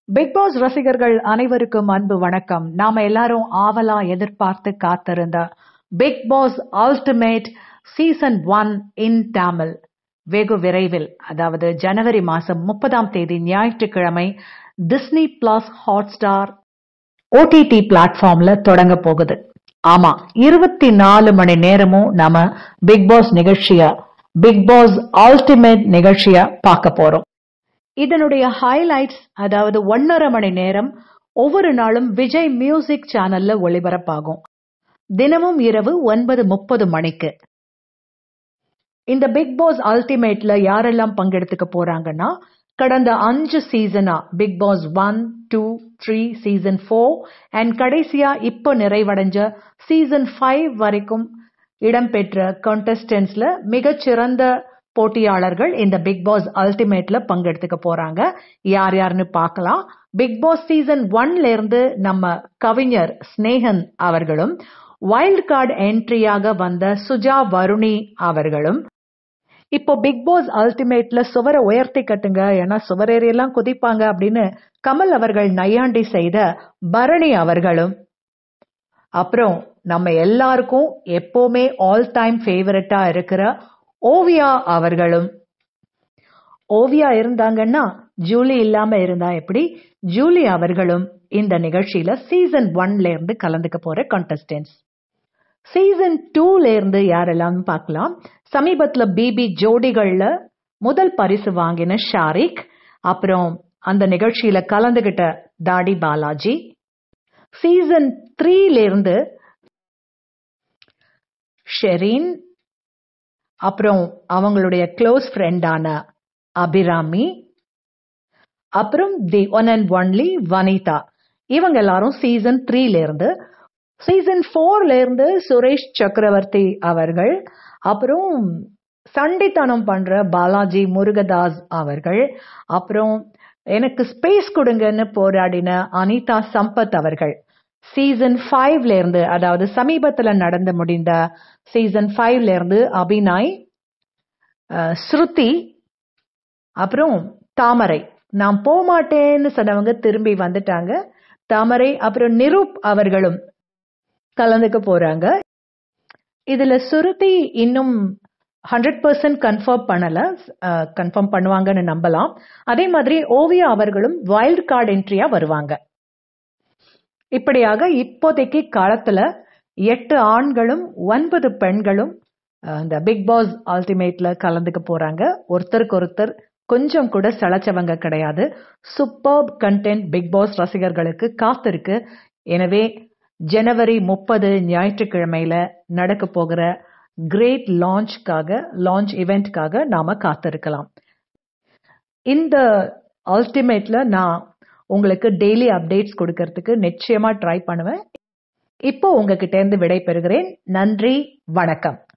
big pass ரசிகர்கள் அனைவருக்கும் அன்பு வணக்கம் நாம எல்லாரும் ஆவலா எதிர்பார்த்து காத்திருந்த Bigg Boss ultimate season one in Tamil வெகு விரைவில் அதாவது ஜனவரி மாசம் முப்பதாம் தேதி ஞாயிற்றுக்கிழமை Disney plus Hotstar OTT பிளாட்ஃபார்ம்ல தொடங்க போகுது ஆமா இருபத்தி நாலு மணி நேரமும் நாம பிக் பாஸ் நிகழ்ச்சிய பிக் பாஸ் அல்டிமேட் நிகழ்ச்சிய பார்க்க போறோம் இதனுடைய ஹைலைட்ஸ் அதாவது ஒன்னரை மணி நேரம் ஒவ்வொரு நாளும் விஜய் மியூசிக் சேனல்ல ஒளிபரப்பாகும் தினமும் இரவு ஒன்பது முப்பது மணிக்கு இந்த பிக் பாஸ் அல்டிமேட்ல யாரெல்லாம் பங்கெடுத்துக்க போறாங்கன்னா கடந்த அஞ்சு சீசனா Bigg Boss one two three season four and கடைசியா இப்போ நிறைவடைஞ்ச சீசன் ஃபைவ் வரைக்கும் இடம்பெற்ற கண்டஸ்டன்ஸ்ல மிகச்சிறந்த போட்டியாளர்கள் இந்த பிக் பாஸ் அல்டிமேட்ல பங்கெடுத்துக்க போறாங்க யார் யாருன்னு பார்க்கலாம் பிக் பாஸ் சீசன் ஒன்ல இருந்து நம்ம கவிஞர் ஸ்னேகன் அவர்களும் வைல்ட் கார்டு என்ட்ரியாக வந்த சுஜா வருணி அவர்களும் இப்போ பிக் பாஸ் அல்டிமேட்ல சுவரை உயர்த்தி கட்டுங்க ஏன்னா சுவரேறியெல்லாம் குதிப்பாங்க அப்படின்னு கமல் அவர்கள் நையாண்டி செய்த பரணி அவர்களும் அப்புறம் நம்ம எல்லாருக்கும் எப்பவுமே ஆல் டைம் ஃபேவரட்டா இருக்கிற ஓவியா அவர்களும் ஓவியா இருந்தாங்கன்னா ஜூலி இல்லாம இருந்தா எப்படி ஜூலி அவர்களும் இந்த நிகழ்ச்சியில சீசன் ஒன்ல இருந்து கலந்துக்க போற கண்டஸ்டன்ஸ் சீசன் டூல இருந்து யாரெல்லாம் பார்க்கலாம் சமீபத்துல பிபி ஜோடிகள்ல முதல் பரிசு வாங்கின ஷாரிக் அப்புறம் அந்த நிகழ்ச்சியில கலந்துகிட்ட தாடி பாலாஜி சீசன் த்ரீல இருந்து ஷெரீன் அப்புறம் அவங்களுடைய க்ளோஸ் ஃப்ரெண்டான அபிராமி அப்புறம் the one and only Vanitha இவங்க எல்லாரும் சீசன் த்ரீல இருந்து சீசன் ஃபோர்ல இருந்து சுரேஷ் சக்கரவர்த்தி அவர்கள் அப்புறம் சண்டித்தனம் பண்ற பாலாஜி முருகதாஸ் அவர்கள் அப்புறம் எனக்கு ஸ்பேஸ் கொடுங்கன்னு போராடின அனிதா சம்பத் அவர்கள் சீசன் ஃபைவ்ல இருந்து அதாவது சமீபத்துல நடந்து முடிந்த சீசன் ஃபைவ்ல இருந்து அபிநாய் ஸ்ருதி அப்புறம் தாமரை நான் போமாட்டேன்னு சொன்னவங்க திரும்பி வந்துட்டாங்க தாமரை அப்புறம் நிரூப் அவர்களும் கலந்துக்க போறாங்க இதுல சுருதி இன்னும் ஹண்ட்ரட் பர்சன்ட் கன்ஃபார்ம் பண்ணல கன்ஃபார்ம் பண்ணுவாங்கன்னு நம்பலாம் அதே மாதிரி ஓவியா அவர்களும் வைல்ட் கார்டு என்ட்ரியா வருவாங்க இப்படியாக இப்போதைக்கு காலத்துல எட்டு ஆண்களும் ஒன்பது பெண்களும் இந்த பிக் பாஸ் அல்டிமேட்ல கலந்துக்க போறாங்க ஒருத்தருக்கு ஒருத்தர் கொஞ்சம் கூட சளைச்சவங்க கிடையாது சூப்பர் கண்டென்ட் பிக் பாஸ் ரசிகர்களுக்கு காத்திருக்கு எனவே ஜனவரி முப்பது ஞாயிற்றுக்கிழமையில நடக்க போகிற கிரேட் லான்ச்காக லான்ச் இவெண்ட்காக நாம காத்திருக்கலாம் இந்த அல்டிமேட்ல நான் உங்களுக்கு டெய்லி அப்டேட்ஸ் கொடுக்கறதுக்கு நிச்சயமா ட்ரை பண்ணுவேன் இப்போ உங்ககிட்ட இருந்து விடை பெறுகிறேன் நன்றி வணக்கம்